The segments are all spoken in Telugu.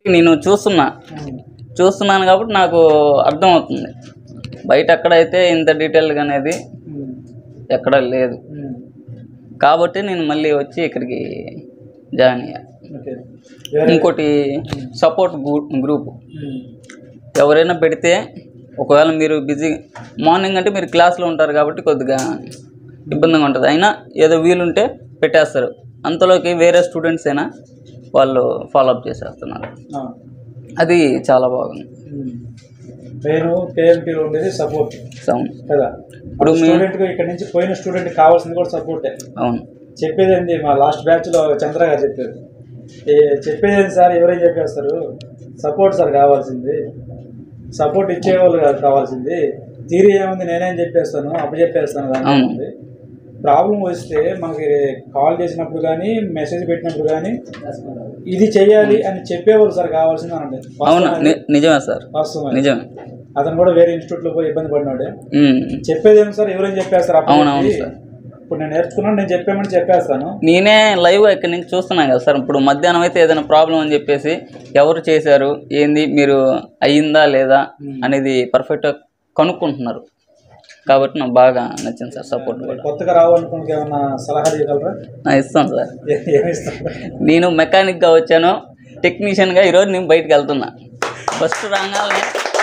నేను చూస్తున్నా చూస్తున్నాను కాబట్టి నాకు అర్థమవుతుంది బయట ఎక్కడైతే ఇంత డీటెయిల్గా అనేది ఎక్కడ లేదు కాబట్టి నేను మళ్ళీ వచ్చి ఇక్కడికి జాయిన్ అయ్యా ఓకే ఇంకోటి సపోర్ట్ గ్రూప్ ఎవరైనా పెడితే ఒకవేళ మీరు బిజీ మార్నింగ్ అంటే మీరు క్లాస్లో ఉంటారు కాబట్టి కొద్దిగా ఇబ్బందిగా ఉంటుంది అయినా ఏదో వీలుంటే పెట్టేస్తారు అంతలోకి వేరే స్టూడెంట్స్ అయినా వాళ్ళు ఫాలోఅప్ చేసేస్తున్నారు అది చాలా బాగుంది నేను కేఎంపీలో ఉండేది సపోర్ట్ సౌండ్ కదా ఇప్పుడు మీ- స్టూడెంట్ ఇక్కడ నుంచి పోయిన స్టూడెంట్ కావాల్సింది కూడా సపోర్టే అవును చెప్పేది ఏంటి మా లాస్ట్ బ్యాచ్ లో చంద్ర గారు చెప్పారు ఏ చెప్పేది ఏంటి సార్ ఎవరేం చెప్పేస్తారు సపోర్ట్ సార్ కావాల్సింది సపోర్ట్ ఇచ్చేవాళ్ళు కాదు కావాల్సింది థీరీ ఏముంది నేనేం చెప్పేస్తాను అప్పు చెప్పేస్తాను అవును. దాని ప్రాబ్లం వస్తే మనకి కాల్ చేసినప్పుడు కానీ మెసేజ్ పెట్టినప్పుడు కానీ ఇది చెయ్యాలి అని చెప్పేవాళ్ళు సార్ కావాల్సింది అనండి అవును ని- నిజమే సార్ వాస్తవం అది. నిజమే అతను కూడా వేరే ఇన్స్టిట్యూట్ లో పోయి ఇబ్బంది పడినాడే ఉమ్. చెప్పేది ఏమి సార్ ఎవరేం చెప్పేస్తారు అప్పు అవునవును చెప్పి. సార్. ఇప్పుడు నేను నేర్చుకున్నాను నేను చెప్పామని చెప్పేస్తాను నేనే లైవ్ ఇక్కడి నుంచి చూస్తున్నాను కదా సార్ ఇప్పుడు మధ్యాహ్నం అయితే ఏదైనా ప్రాబ్లం అని చెప్పేసి ఎవరు చేశారు ఏంది మీరు అయ్యిందా లేదా అనేది పర్ఫెక్ట్గా కనుక్కుంటున్నారు కాబట్టి నాకు బాగా నచ్చింది సార్ సపోర్ట్ కూడా కొత్తగా రావాలనుకున్న ఏమన్నా సలహాలు ఇవ్వగలరా నా ఇస్తాను సార్ ఏ- ఏమి ఇస్తారు నేను మెకానిక్గా వచ్చాను టెక్నీషియన్గా ఈరోజు నేను బయటకు వెళ్తున్నా ఫస్ట్ రాగానే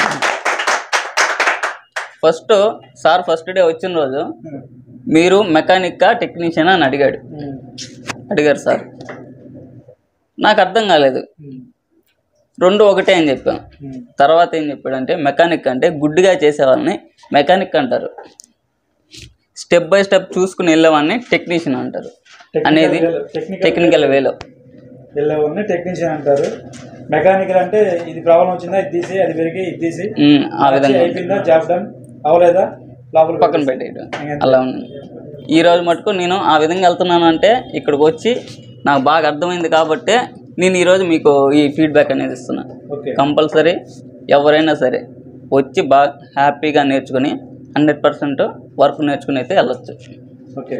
ఫస్ట్ సార్ ఫస్ట్ డే వచ్చిన రోజు మీరు మెకానిక్కా టెక్నీషియన్ అని అడిగాడు అడిగారు సార్ నాకు అర్థం కాలేదు రెండు ఒకటే అని చెప్పాను తర్వాత ఏం చెప్పాడంటే మెకానిక్ అంటే గుడ్డిగా చేసేవాళ్ళని మెకానిక్ అంటారు స్టెప్ బై స్టెప్ చూసుకుని వెళ్ళేవాడిని టెక్నీషియన్ అంటారు అనేది టెక్నికల్ టెక్నికల్ వేలో వెళ్ళేవాడిని టెక్నీషియన్ అంటారు మెకానికల్ అంటే ఇది ప్రాబ్లం వచ్చిందా ఇది తీసి అది పెరిగి ఇది తీసి ఉమ్, ఆ విధంగా అయిపోయిందా జాబ్ డన్ అవలేదా లోపల పక్కన పెట్టేయడం అలా ఉంది ఈ రోజు మటుకు నేను ఆ విధంగా వెళ్తున్నాను అంటే ఇక్కడికి వచ్చి నాకు బాగా అర్థమైంది కాబట్టి నేను ఈరోజు మీకు ఈ ఫీడ్బ్యాక్ అనేది ఇస్తున్నాను ఓకే కంపల్సరీ ఎవరైనా సరే వచ్చి బాగా హ్యాపీగా నేర్చుకుని హండ్రెడ్ పర్సెంట్ వర్క్ నేర్చుకుని అయితే వెళ్ళొచ్చు ఓకే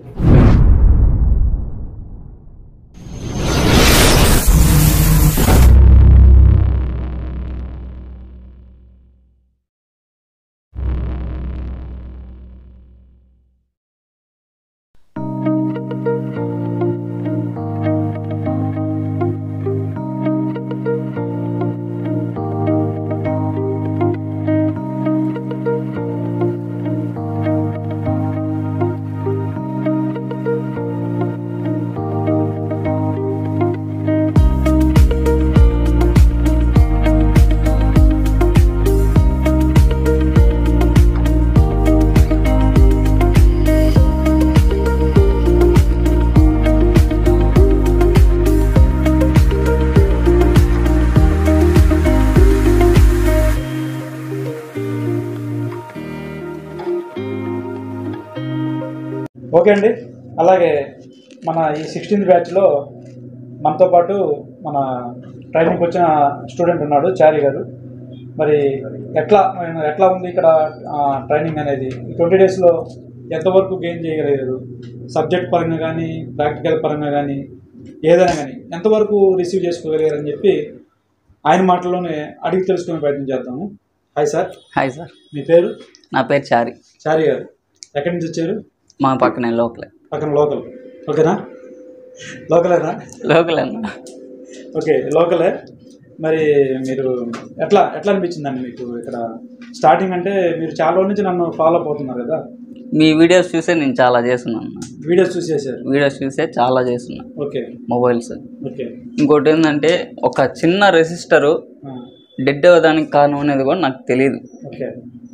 ఓకే అండి అలాగే మన ఈ సిక్స్టీన్త్ బ్యాచ్లో మనతో పాటు మన ట్రైనింగ్కి వచ్చిన స్టూడెంట్ ఉన్నాడు చారి గారు మరి ఎట్లా ఆయన ఎట్లా ఉంది ఇక్కడ ఆ, ట్రైనింగ్ అనేది ఈ ట్వంటీ డేస్లో ఎంతవరకు గెయిన్ చేయగలిగారు సబ్జెక్ట్ పరంగా కానీ ప్రాక్టికల్ పరంగా కానీ ఏదైనా కానీ ఎంతవరకు రిసీవ్ చేసుకోగలిగారు అని చెప్పి ఆయన మాటల్లోనే అడిగి తెలుసుకునే ప్రయత్నం చేద్దాము హాయ్ సార్ హాయ్ సార్ మీ పేరు నా పేరు చారి చారి గారు ఎక్కడి నుంచి వచ్చారు మా పక్కనే లోకలే పక్కన లోకల్ ఓకేనా లోకలేనా లోకలే అన్న ఓకే లోకలే మరి మీరు ఎట్లా ఎట్లా అనిపించిందండి మీకు ఇక్కడ స్టార్టింగ్ అంటే మీరు చాలా రోజుల నుంచి నన్ను ఫాలో అప్ అవుతున్నారు కదా మీ వీడియోస్ చూసే నేను చాలా చేస్తున్నాను అన్న. వీడియోస్ చూసి చేశారు వీడియోస్ చూసే చాలా చేస్తున్నా ఓకే మొబైల్స్ ఓకే ఇంకోటి ఏంటంటే ఒక చిన్న రెసిస్టరు ఆ, డెడ్ అవ్వడానికి కారణం అనేది కూడా నాకు తెలియదు ఓకే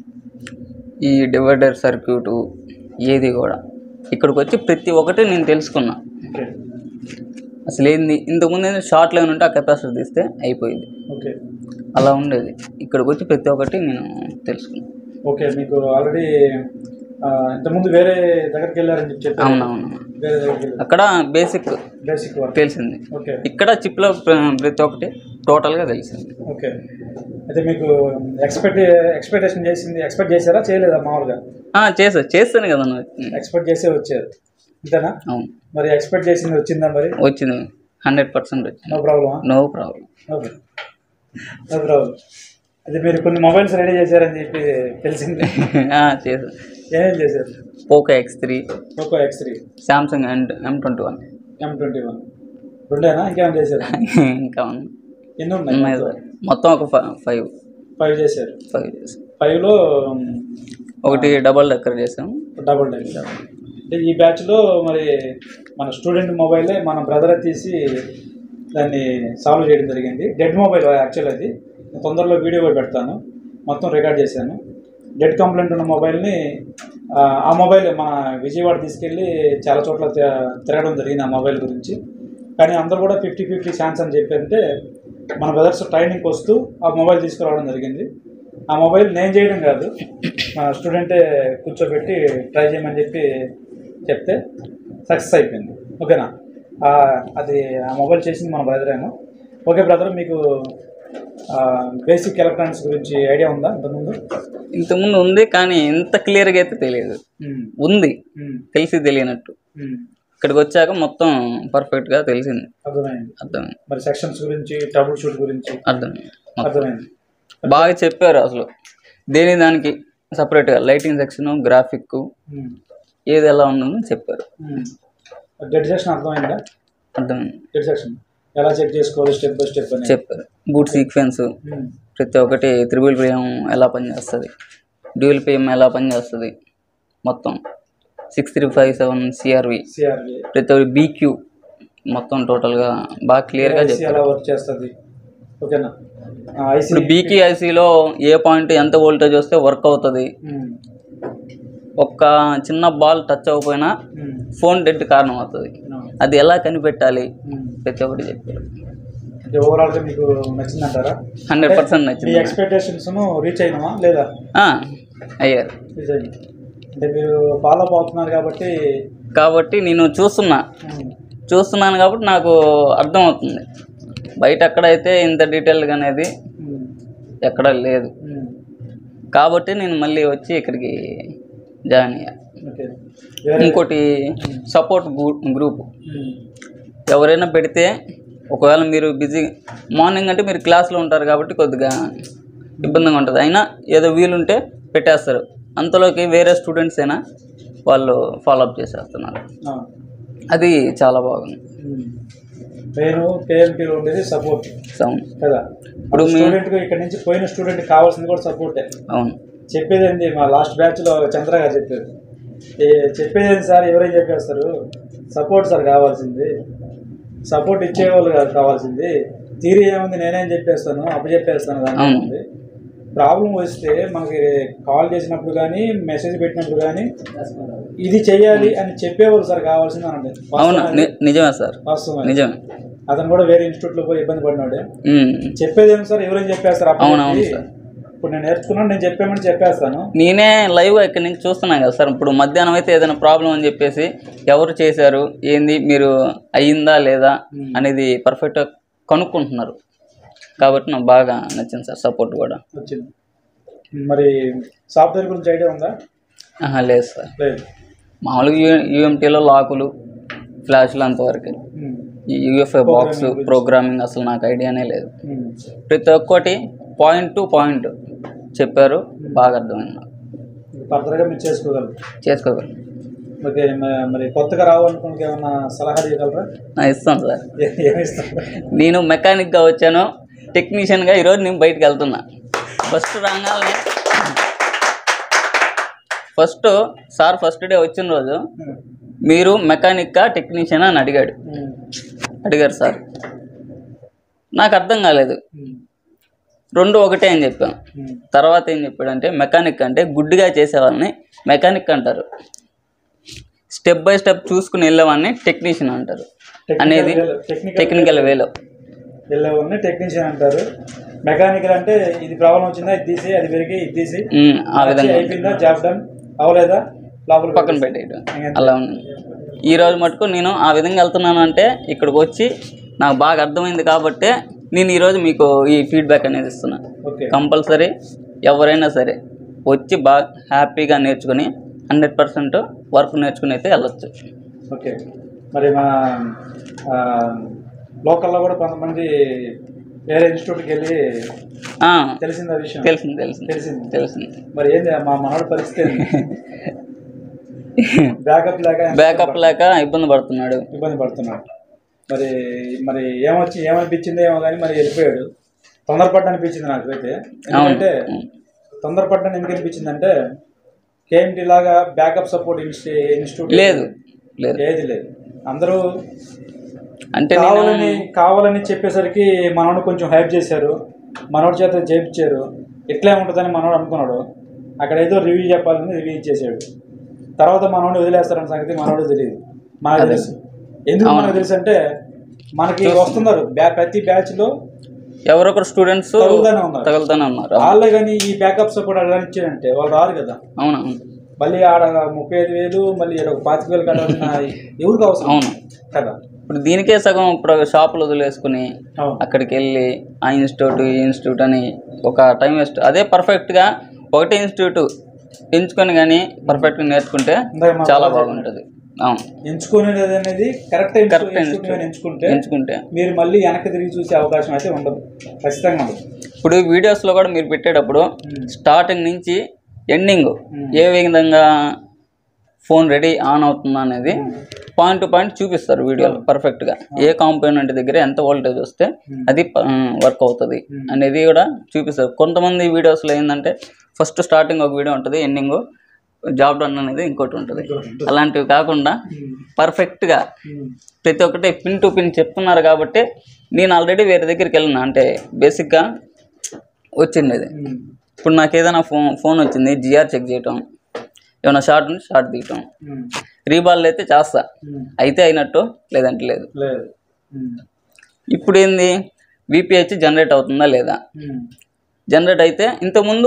ఈ డివైడర్ సర్క్యూట్ ఏది కూడా ఇక్కడికి వచ్చి ప్రతి ఒక్కటి నేను తెలుసుకున్నా ఓకే అసలు ఏంది ఇంతకుముందు ఏంది షార్ట్ లైన్ ఉంటే ఆ కెపాసిటర్ తీస్తే అయిపోయింది ఓకే అలా ఉండేది ఇక్కడికి వచ్చి ప్రతి ఒక్కటి నేను తెలుసుకున్నాను ఓకే మీకు ఆల్రెడీ ఇంతకుముందు వేరే దగ్గరికి వెళ్ళారని చెప్పి చెప్పారు అవునవును వేరే దగ్గరికి వెళ్ళారు అక్కడ బేసిక్ బేసిక్ వర్క్ తెలిసింది ఓకే ఇక్కడ చిప్లో ప్ర- ప్రతి ఒక్కటి టోటల్గా తెలిసింది ఓకే అయితే మీకు ఎక్స్పెక్ట్ ఎక్స్పెక్టేషన్ చేసింది ఎక్స్పెక్ట్ చేశారా చేయలేదా మామూలుగా ఆ, చేసా చేస్తాను కదా నువ్వు ఎక్స్పెక్ట్ చేసే వచ్చారు అంతేనా అవును మరి ఎక్స్పెక్ట్ చేసింది వచ్చిందా మరి వచ్చింది హండ్రెడ్ పర్సెంట్ వచ్చింది నో ప్రాబ్లమా no problem okay no problem అది మీరు కొన్ని మొబైల్స్ రెడీ చేశారని చెప్పి తెలిసింది చేసాను ఏమేం చేశారు Poco X three Poco X three Samsung and M twenty one M twenty one రెండేనా ఇంకేమైనా చేశారు ఇంకా ఉన్నాయి ఎన్ని ఉన్నాయి ఉన్నాయి సార్ మొత్తం ఒక ఫైవ్ ఫైవ్ చేశారు ఫైవ్ చేసాం ఫైవ్లో ఒకటి డబల్ డెక్కర్ చేసాం డబుల్ డైల్ అంటే ఈ బ్యాచ్లో మరి మన స్టూడెంట్ మొబైలే మన బ్రదర్ తీసి దాన్ని సాల్వ్ చేయడం జరిగింది డెడ్ మొబైల్ యాక్చువల్ అది నేను తొందరలో వీడియో కూడా పెడతాను మొత్తం రికార్డ్ చేశాను డెడ్ కంప్లైంట్ ఉన్న మొబైల్ని ఆ, ఆ మొబైల్ మన విజయవాడ తీసుకెళ్ళి చాలా చోట్ల తి- తిరగడం జరిగింది ఆ మొబైల్ గురించి కానీ అందరూ కూడా ఫిఫ్టీ ఫిఫ్టీ ఛాన్స్ అని చెప్పంటే మన బ్రదర్స్ ట్రైనింగ్కి వస్తూ ఆ మొబైల్ తీసుకురావడం జరిగింది ఆ మొబైల్ నేను చేయడం కాదు మా స్టూడెంటే కూర్చోబెట్టి ట్రై చేయమని చెప్పి చెప్తే సక్సెస్ అయిపోయింది ఓకేనా ఆ, అది ఆ మొబైల్ చేసింది మన బ్రదరేమో ఓకే బ్రదర్ మీకు బేసిక్ ఎలక్ట్రానిక్స్ గురించి ఐడియా ఉందా ఇంతకుముందు ఇంతకుముందు ఉంది కానీ ఇంత క్లియర్గా అయితే తెలియదు ఉమ్, ఉంది ఉమ్, తెలిసి తెలియనట్టు ఉమ్, ఇక్కడికి వచ్చాక మొత్తం పర్ఫెక్ట్గా తెలిసింది అర్థమైంది అర్థమైంది మరి సెక్షన్స్ గురించి ట్రబుల్ షూట్ గురించి అర్థమైంది మొత్తం. అర్థమైంది బాగా చెప్పారు అసలు దేని దానికి సపరేట్గా లైటింగ్ సెక్షన్ గ్రాఫిక్ ఉమ్, ఏది ఎలా ఉందని చెప్పారు ఉమ్. డెడ్ సెక్షన్ అర్థమైందా అర్థమైంది డెడ్ సెక్షన్ ఎలా చెక్ చేసుకోవాలి స్టెప్ బై స్టెప్ అని చెప్పారు బూట్ సీక్వెన్స్ ఉమ్, ప్రతి ఒక్కటి త్రిబుల్ పిఎం ఎలా పనిచేస్తుంది డ్యూల్ పిఎం ఎలా పనిచేస్తుంది మొత్తం six three five seven CRV CRV ప్రతి ఒక్కటి బీక్యూ మొత్తం టోటల్గా బాగా క్లియర్గా ఐసీ చెప్పారు ఎలా వర్క్ చేస్తుంది ఓకేనా ఐసీ ఇప్పుడు బీక్యూ ఐసీలో ఏ పాయింట్ ఎంత వోల్టేజ్ వస్తే వర్క్ అవుతుంది ఒక్క చిన్న బాల్ టచ్ అవ్వకపోయినా ఫోన్ డెడ్ కారణం అవుతుంది అది ఎలా కనిపెట్టాలి ప్రతి ఒక్కటి చెప్పారు అంటే ఓవరాల్గా మీకు నచ్చిందంటారా హండ్రెడ్ పర్సెంట్ మీ నచ్చింది ఎక్స్పెక్టేషన్స్ రీచ్ అయినామా లేదా ఆ, అయ్యారు రీచ్ అయింది అంటే మీరు ఫాలో అప్ అవుతున్నారు కాబట్టి కాబట్టి నేను చూస్తున్నా ఉమ్, చూస్తున్నాను కాబట్టి నాకు అర్థమవుతుంది బయట ఎక్కడైతే ఇంత డీటెయిల్గా అనేది ఉమ్, ఎక్కడ లేదు ఉమ్, కాబట్టి నేను మళ్ళీ వచ్చి ఇక్కడికి జాయిన్ అయ్యా ఓకే వేరే ఇంకోటి సపోర్ట్ గ్రూప్ ఉమ్, ఎవరైనా పెడితే ఒకవేళ మీరు బిజీ మార్నింగ్ అంటే మీరు క్లాస్లో ఉంటారు కాబట్టి కొద్దిగా ఇబ్బందిగా ఉంటుంది అయినా ఏదో వీలుంటే పెట్టేస్తారు అంతలోకి వేరే స్టూడెంట్స్ అయినా వాళ్ళు ఫాలోఅప్ చేసేస్తున్నారు ఆ, అది చాలా బాగుంది ఉమ్. నేను కేఎంటీలో ఉండేది సపోర్ట్ అవును కదా ఇప్పుడు మీ- స్టూడెంట్కి ఇక్కడ నుంచి పోయిన స్టూడెంట్ కావాల్సింది కూడా సపోర్టే అవును చెప్పేది ఏంటి మా లాస్ట్ బ్యాచ్లో చంద్ర గారు చెప్పారు ఏ చెప్పేది ఏంటి సార్ ఎవరేం చెప్పేస్తారు సపోర్ట్ సార్ కావాల్సింది సపోర్ట్ ఇచ్చేవాళ్ళు కాదు కావాల్సింది తీరి ఏముంది నేనేం చెప్పేస్తాను అప్పు చెప్పేస్తాను దాని అవును. ఉంది ప్రాబ్లం వస్తే మనకి కాల్ చేసినప్పుడు కానీ మెసేజ్ పెట్టినప్పుడు కానీ ఇది చెయ్యాలి అని చెప్పేవాళ్ళు సార్ కావాల్సింది అనండి అవును ని- నిజమే సార్ వాస్తవం నిజమే అతను కూడా వేరే ఇన్స్టిట్యూట్లో పోయి ఇబ్బంది పడినాడే ఉమ్. చెప్పేది ఏమి సార్ ఎవరేం చెప్పేస్తారు అప్పు అవును, అవును చెప్పి. సార్. ఇప్పుడు నేను నేర్చుకున్నాను నేను చెప్పామని చెప్పేస్తాను నేనే లైవ్ ఇక్కడి నుంచి చూస్తున్నాను కదా సార్ ఇప్పుడు మధ్యాహ్నం అయితే ఏదైనా ప్రాబ్లం అని చెప్పేసి ఎవరు చేశారు ఏంది మీరు అయ్యిందా లేదా అనేది పర్ఫెక్ట్గా కనుక్కుంటున్నారు కాబట్టి నాకు బాగా నచ్చింది సార్ సపోర్ట్ కూడా వచ్చింది మరి సాఫ్ట్వేర్ గురించి ఐడియా ఉందా ఆహా, లేదు సార్ లేదు మామూలుగా యూ యూఎంటీలో లాకులు ఫ్లాష్లు అంతవరకు ఉమ్, ఈ యూఎఫ్ఐ బాక్స్ ప్రోగ్రామింగ్ అసలు నాకు ఐడియానే లేదు ఉమ్. ప్రతి ఒక్కటి పాయింట్ టు పాయింట్ చెప్పారు బాగా అర్థమైంది నాకు ఫర్దర్గా మీరు చేసుకోగలరు చేసుకోగలను ఓకే మ- మరి కొత్తగా రావాలనుకున్న ఏమన్నా సలహా ఇవ్వగలరా నా ఇస్తాను సార్ ఏ- ఏమి ఇస్తారు నేను మెకానిక్గా వచ్చాను టెక్నీషియన్గా ఈరోజు నేను బయటికి వెళ్తున్నా ఫస్ట్ రాగానే ఫస్ట్ సార్ ఫస్ట్ డే వచ్చిన రోజు ఉమ్, మీరు మెకానిక్కా టెక్నీషియన్ అని అడిగాడు ఉమ్, అడిగారు సార్ నాకు అర్థం కాలేదు ఉమ్, రెండు ఒకటే అని చెప్పాను ఉమ్. తర్వాత ఏం చెప్పాడంటే మెకానిక్ అంటే గుడ్డిగా చేసేవాళ్ళని మెకానిక్ అంటారు స్టెప్ బై స్టెప్ చూసుకుని వెళ్ళేవాడిని టెక్నీషియన్ అంటారు అనేది టెక్నికల్ టెక్నికల్ వేలో వెళ్ళేవాడిని టెక్నీషియన్ అంటారు మెకానికల్ అంటే ఇది ప్రాబ్లం వచ్చిందా ఇది తీసి అది పెరిగి ఇది తీసి ఉమ్, ఆ విధంగా అయిపోయిందా జాబ్ డన్ అవలేదా లోపల పక్కన పెట్టేయడం అలా ఉంది ఈ రోజు మటుకు నేను ఆ విధంగా వెళ్తున్నాను అంటే ఇక్కడికి వచ్చి నాకు బాగా అర్థమైంది కాబట్టి నేను ఈరోజు మీకు ఈ ఫీడ్బ్యాక్ అనేది ఇస్తున్నాను ఓకే కంపల్సరీ ఎవరైనా సరే వచ్చి బాగా హ్యాపీగా నేర్చుకుని హండ్రెడ్ పర్సెంట్ వర్క్ నేర్చుకుని అయితే వెళ్ళొచ్చు ఓకే మరి మన ఆ, లోకల్లో కూడా కొంతమంది వేరే ఇన్స్టిట్యూట్కి వెళ్ళి ఆ, తెలిసింది ఆ విషయం తెలిసింది తెలిసింది తెలిసింది తెలిసింది మరి ఏంది మా మనోడి పరిస్థితి బ్యాకప్ లేక బ్యాకప్ లేక ఇబ్బంది పడుతున్నాడు ఇబ్బంది పడుతున్నాడు మరి మరి ఏమొచ్చి ఏమనిపించిందో ఏమో కానీ మరి వెళ్ళిపోయాడు తొందరపడ్డ అనిపించింది నాకు అయితే ఎందుకంటే తొందరపడ్డాను ఎందుకు అనిపించింది అంటే కేఎంటి లాగా బ్యాకప్ సపోర్ట్ ఇన్స్టిట్యూట్ లేదు లేదు ఏది లేదు అందరూ అంటే నేను కావాలని కావాలని చెప్పేసరికి మనోడు కొంచెం హైప్ చేశారు మనోడి చేత చేయించారు ఎట్లా ఉంటుందని మనోడు అనుకున్నాడు అక్కడ ఏదో రివ్యూ చెప్పాలని రివ్యూ ఇచ్చేసాడు తర్వాత మనోడిని వదిలేస్తారన్న సంగతి మనోడు తెలియదు మనకు తెలుసు ఎందుకు మనకు తెలుసు అంటే మనకి వస్తున్నారు బ్యా ప్రతి బ్యాచ్ లో ఎవరొకరు స్టూడెంట్స్ తగులుతూనే ఉన్నారు తగులుతూనే ఉన్నారు వాళ్ళే కానీ ఈ బ్యాకప్ సపోర్ట్ అలా ఇచ్చారంటే వాళ్ళు రారు కదా అవును మళ్ళీ ఆడ ముప్పై ఐదు వేలు మళ్ళీ ఈడ ఒక పాతిక వేలు కట్టాల్సిన ఎవరికి అవసరం అవును కదా ఇప్పుడు దీనికే సగం ఇప్పుడు షాపులు వదిలేసుకుని అవును అక్కడికి వెళ్ళి ఆ ఇన్స్టిట్యూట్ ఈ ఇన్స్టిట్యూట్ అని ఒక టైం వేస్ట్ అదే పర్ఫెక్ట్గా ఒకటే ఇన్స్టిట్యూట్ ఎంచుకొని కానీ పర్ఫెక్ట్గా నేర్చుకుంటే ఇందాక మనం చాలా బాగుంటుంది అవును ఎంచుకునేది అనేది కరెక్ట్ Correct ఇన్స్టిట్యూట్ ఎంచుకుంటే ఎంచుకుంటే మీరు మళ్ళీ వెనక్కి తిరిగి చూసే అవకాశం అయితే ఉండదు ఖచ్చితంగా ఉండదు ఇప్పుడు వీడియోస్లో కూడా మీరు పెట్టేటప్పుడు Hmm. స్టార్టింగ్ నుంచి ఎండింగ్ Hmm. ఏ విధంగా ఫోన్ రెడీ ఆన్ అవుతుందా అనేది పాయింట్ టు పాయింట్ చూపిస్తారు వీడియోలో పర్ఫెక్ట్గా ఏ కాంపోనెంట్ దగ్గర ఎంత వోల్టేజ్ వస్తే Hmm. అది వర్క్ అవుతుంది Hmm. అనేది కూడా చూపిస్తారు కొంతమంది వీడియోస్లో ఏంటంటే ఫస్ట్ స్టార్టింగ్ ఒక వీడియో ఉంటుంది ఎండింగ్ జాబ్ డన్ అనేది ఇంకోటి ఉంటుంది అలాంటివి కాకుండా పర్ఫెక్ట్గా ప్రతి ఒక్కటి పిన్ టు పిన్ చెప్తున్నారు కాబట్టి నేను ఆల్రెడీ వేరే దగ్గరికి వెళ్ళిన అంటే బేసిక్గా వచ్చింది అది ఇప్పుడు నాకు ఏదైనా ఫోన్ ఫోన్ వచ్చింది జిఆర్ చెక్ చేయటం ఏమైనా షార్ట్ ఉంటే షార్ట్ తీయటం రీబాల్ అయితే చేస్తా అయితే అయినట్టు లేదంటే లేదు లేదు ఇప్పుడు ఏంది విపిహెచ్ జనరేట్ అవుతుందా లేదా జనరేట్ అయితే ఇంతకుముందు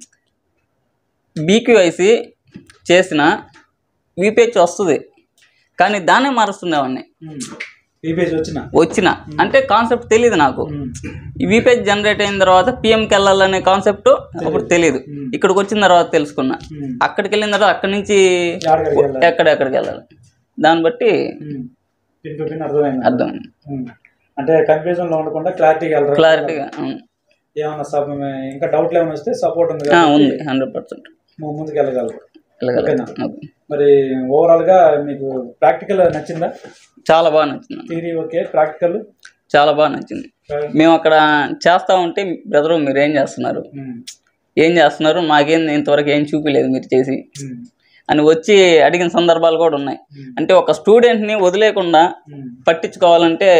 బీక్యూఐసి చేసిన విపిహెచ్ వస్తుంది కానీ దాన్నే మారుస్తుండేవాడిని పీపేజ్ వచ్చిన వచ్చిన అంటే కాన్సెప్ట్ తెలియదు నాకు ఈ విపిహెచ్ జనరేట్ అయిన తర్వాత పిఎంకి వెళ్ళాలనే కాన్సెప్ట్ అప్పుడు తెలియదు ఇక్కడికి వచ్చిన తర్వాత తెలుసుకున్నా అక్కడికి వెళ్ళిన తర్వాత అక్కడి నుంచి ఆడగడికి వెళ్ళాలి ఎక్కడెక్కడికి వెళ్ళాలి దాన్ని బట్టి పిన్ టు పిన్ అర్థమైంది అర్థం ఉమ్. అంటే కన్ఫ్యూజన్ లో ఉండకుండా క్లారిటీగా వెళ్ళరు క్లారిటీగా ఏమన్నా సబ్ ఇంకా డౌట్లు ఏమైనా వస్తే సపోర్ట్ ఉంది ఉంది కాబట్టి హండ్రెడ్ పర్సెంట్ ము- ముందుకు వెళ్ళగలరు వెళ్ళగలం ఓకేనా? మరి ఓవరాల్ గా మీకు ప్రాక్టికల్ నచ్చిందా చాలా బాగా నచ్చింది థియరీ ఓకే ప్రాక్టికల్ చాలా బాగా నచ్చింది మేము అక్కడ చేస్తా ఉంటే బ్రదరు మీరు ఏం చేస్తున్నారు ఏం చేస్తున్నారు మాకేం ఇంతవరకు ఏం చూపించలేదు మీరు చేసి అని వచ్చి అడిగిన సందర్భాలు కూడా ఉన్నాయి అంటే ఒక స్టూడెంట్ని వదిలేకుండా పట్టించుకోవాలంటే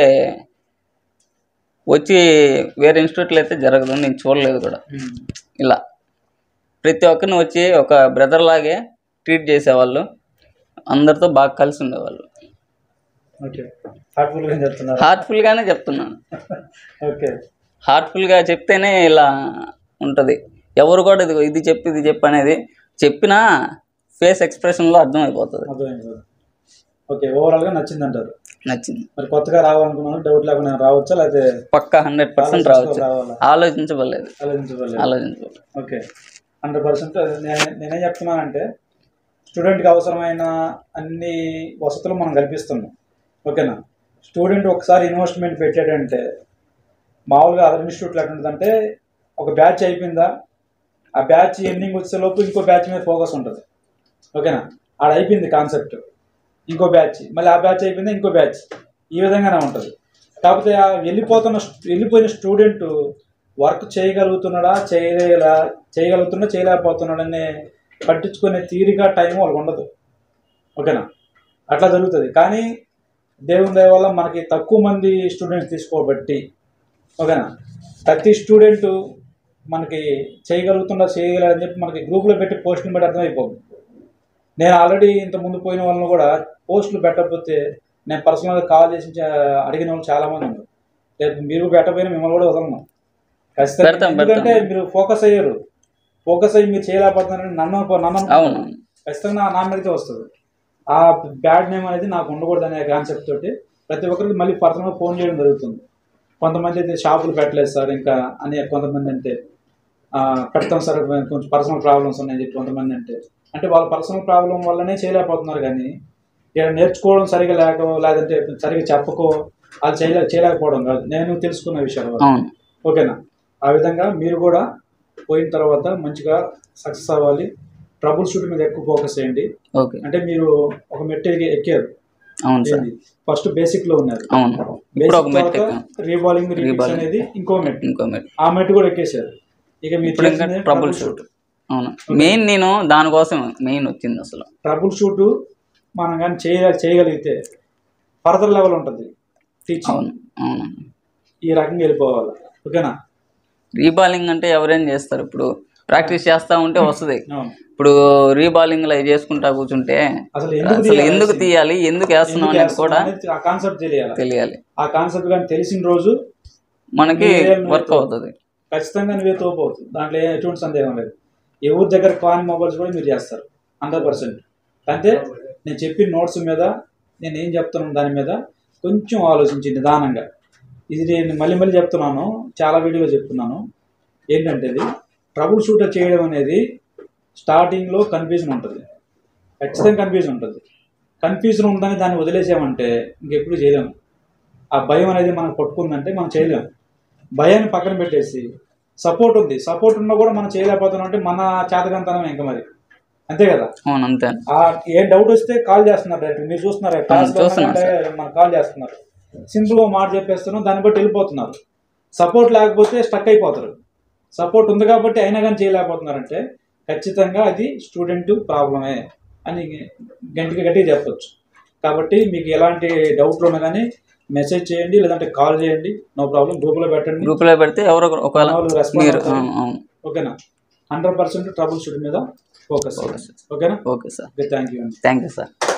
వచ్చి వేరే ఇన్స్టిట్యూట్లో అయితే జరగదు నేను చూడలేదు కూడా ఇలా ప్రతి ఒక్కరిని వచ్చి ఒక బ్రదర్ లాగే ట్రీట్ చేసేవాళ్ళు అందరితో బాగా కలిసి ఉండేవాళ్ళు ఓకే హార్ట్ఫుల్ గా చెప్తున్నారు హార్ట్ఫుల్గానే చెప్తున్నాను ఓకే హార్ట్ఫుల్గా చెప్తేనే ఇలా ఉంటుంది ఎవరు కూడా ఇది ఇది చెప్పు ఇది చెప్పు అనేది చెప్పినా ఫేస్ ఎక్స్ప్రెషన్లో అర్థమైపోతుంది అర్థమైంది ఓకే ఓవరాల్ గా నచ్చింది అంటారు నచ్చింది మరి కొత్తగా రావాలనుకున్నాను డౌట్ లేకుండా రావచ్చా లేకపోతే పక్కా హండ్రెడ్ పర్సెంట్ రావచ్చు రావాలా ఆలోచించబడలేదు ఆలోచించగలరు ఆలోచించబడలేదు ఓకే హండ్రెడ్ పర్సెంట్ నేను నేనేం చెప్తున్నానంటే స్టూడెంట్కి అవసరమైన అన్ని వసతులు మనం కల్పిస్తున్నాం ఓకేనా స్టూడెంట్ ఒకసారి ఇన్వెస్ట్మెంట్ పెట్టాడంటే మామూలుగా అదర్ ఇన్స్టిట్యూట్లో ఎట్లుంటుందంటే ఒక బ్యాచ్ అయిపోయిందా ఆ బ్యాచ్ ఎండింగ్ వచ్చేలోపు ఇంకో బ్యాచ్ మీద ఫోకస్ ఉంటుంది ఓకేనా ఆడ అయిపోయింది కాన్సెప్ట్ ఇంకో బ్యాచ్ మళ్ళీ ఆ బ్యాచ్ అయిపోయిందా ఇంకో బ్యాచ్ ఈ విధంగానే ఉంటుంది కాకపోతే ఆ వెళ్ళిపోతున్న వెళ్ళిపోయిన స్టూడెంట్ వర్క్ చేయగలుగుతున్నాడా చేయలేలా చేయగలుగుతున్నా చేయలేకపోతున్నాడనే పట్టించుకునే తీరిక టైం వాళ్ళకి ఉండదు ఓకేనా అట్లా జరుగుతుంది కానీ దేవుని దయ వల్ల మనకి తక్కువ మంది స్టూడెంట్స్ తీసుకోబట్టి ఓకేనా ప్రతి స్టూడెంట్ మనకి చేయగలుగుతున్నా చేయగలరని చెప్పి మనకి గ్రూప్లో పెట్టి పోస్టులు పెట్టి అర్థమైపోతుంది నేను ఆల్రెడీ ఇంత ముందు పోయిన వాళ్ళని కూడా పోస్టులు పెట్టకపోతే నేను పర్సనల్గా కాల్ చేసి చా- అడిగిన వాళ్ళు చాలామంది ఉన్నారు రేపు మీరు పెట్టకపోయినా మిమ్మల్ని కూడా వదలను ఖచ్చితంగా పెడతాం, ఎందుకంటే మీరు ఫోకస్ అయ్యారు ఫోకస్ అయ్యి మీరు చేయలేకపోతున్నారని నన్ను నన్ను అవును ఖచ్చితంగా నా మీదకే వస్తుంది ఆ బ్యాడ్ నేమ్ అనేది నాకు ఉండకూడదు అనే కాన్సెప్ట్ తోటి ప్రతి ఒక్కరికి మళ్ళీ పర్సనల్గా ఫోన్ చేయడం జరుగుతుంది కొంతమంది అయితే షాపులు పెట్టలేదు సార్ ఇంకా అని కొంతమంది అంటే ఆ, పెడతాం సార్ కొంచెం పర్సనల్ ప్రాబ్లమ్స్ ఉన్నాయని చెప్పి కొంతమంది అంటే అంటే వాళ్ళ పర్సనల్ ప్రాబ్లం వల్లనే చేయలేకపోతున్నారు కానీ ఇక్కడ నేర్చుకోవడం సరిగా లేకో లేదంటే సరిగా చెప్పకో అది చేయలే చేయలేకపోవడం కాదు నేను తెలుసుకున్న విషయాలు వల్ల. అవును ఓకేనా ఆ విధంగా మీరు కూడా పోయిన తర్వాత మంచిగా సక్సెస్ అవ్వాలి ట్రబుల్ షూట్ మీద ఎక్కువ ఫోకస్ చేయండి ఓకే అంటే మీరు ఒక మెట్టు ఎక్కి- ఎక్కారు అవును సార్ ఫస్ట్ బేసిక్ లో ఉన్నారు అవును ఇప్పుడు ఒక మెట్ రీబాలింగ్ రీబాలింగ్ Reballing. అనేది ఇంకో మెట్ ఇంకో మెట్ ఆ మెట్టు కూడా ఎక్కేశారు ఇక మీరు ఇప్పుడు ఇంకా ట్రబుల్ షూట్ అవును మెయిన్ నేను దానికోసం మెయిన్ వచ్చింది అసలు ట్రబుల్ షూట్ మనం కానీ చేయ చేయగలిగితే ఫర్దర్ లెవెల్ ఉంటుంది టీచింగ్ అవును అవును ఈ రకంగా వెళ్ళిపోవాలి ఓకేనా రీబాలింగ్ అంటే ఎవరేం చేస్తారు ఇప్పుడు ప్రాక్టీస్ చేస్తా ఉంటే వస్తుంది అవును ఇప్పుడు రీబాలింగ్ అవి చేసుకుంటా కూర్చుంటే అసలు ఎందుకు అసలు తీయాలి? ఎందుకు తీయాలి ఎందుకు వేస్తున్నాం ఎందుకు అనేది చేస్తున్నాం కూడా అనేది ఆ కాన్సెప్ట్ తెలియాలి తెలియాలి ఆ కాన్సెప్ట్ కానీ తెలిసిన రోజు మనకి మీరే వర్క్ అవుతుంది ఖచ్చితంగా నువ్వే తోపవుతుంది దాంట్లో ఏ- ఎటువంటి సందేహం లేదు ఎవరి దగ్గర కాని మొబైల్స్ కూడా మీరు చేస్తారు హండ్రెడ్ పర్సెంట్ అంటే నేను చెప్పిన నోట్స్ మీద నేను ఏం చెప్తున్నాను దాని మీద కొంచెం ఆలోచించి నిదానంగా ఇది నేను మళ్ళీ మళ్ళీ చెప్తున్నాను చాలా వీడియోలో చెప్తున్నాను ఏంటంటే ఇది ట్రబుల్ షూటర్ చేయడం అనేది స్టార్టింగ్లో కన్ఫ్యూజన్ ఉంటుంది ఖచ్చితంగా కన్ఫ్యూజన్ ఉంటుంది కన్ఫ్యూజన్ ఉందని దాన్ని వదిలేసామంటే ఇంకెప్పుడు చేయలేము ఆ భయం అనేది మనకు పట్టుకుందంటే మనం చేయలేము భయాన్ని పక్కన పెట్టేసి సపోర్ట్ ఉంది సపోర్ట్ ఉన్నా కూడా మనం చేయలేకపోతున్నాం అంటే మన చేతకంతనం ఇంకా మరి అంతే కదా అవును అంతే ఆ ఏ డౌట్ వస్తే కాల్ చేస్తున్నారు డైరెక్ట్ మీరు చూస్తున్నారు క్లాస్ చూస్తున్నాం మనకు కాల్ చేస్తున్నారు సింపుల్ గా మాట చెప్పేస్తున్నాం దాన్ని బట్టి వెళ్ళిపోతున్నారు సపోర్ట్ లేకపోతే స్టక్ అయిపోతారు సపోర్ట్ ఉంది కాబట్టి అయినా కానీ చేయలేకపోతున్నారంటే ఖచ్చితంగా అది స్టూడెంట్ ప్రాబ్లమే అని గంటకి గట్టిగా చెప్పొచ్చు కాబట్టి మీకు ఎలాంటి డౌట్లు ఉన్నా కానీ మెసేజ్ చేయండి లేదంటే కాల్ చేయండి నో ప్రాబ్లం గ్రూప్లో పెట్టండి గ్రూప్ లో పెడితే ఎవరో ఒకరు- ఒకవేళ వాళ్ళు రెస్పాన్స్ మీరు అవుతారు. అవును, అవును ఓకేనా హండ్రెడ్ పర్సెంట్ ట్రబుల్ షూట్ మీద ఫోకస్ ఓకేనా okay sir okay thank you అండి థ్యాంక్ యూ సార్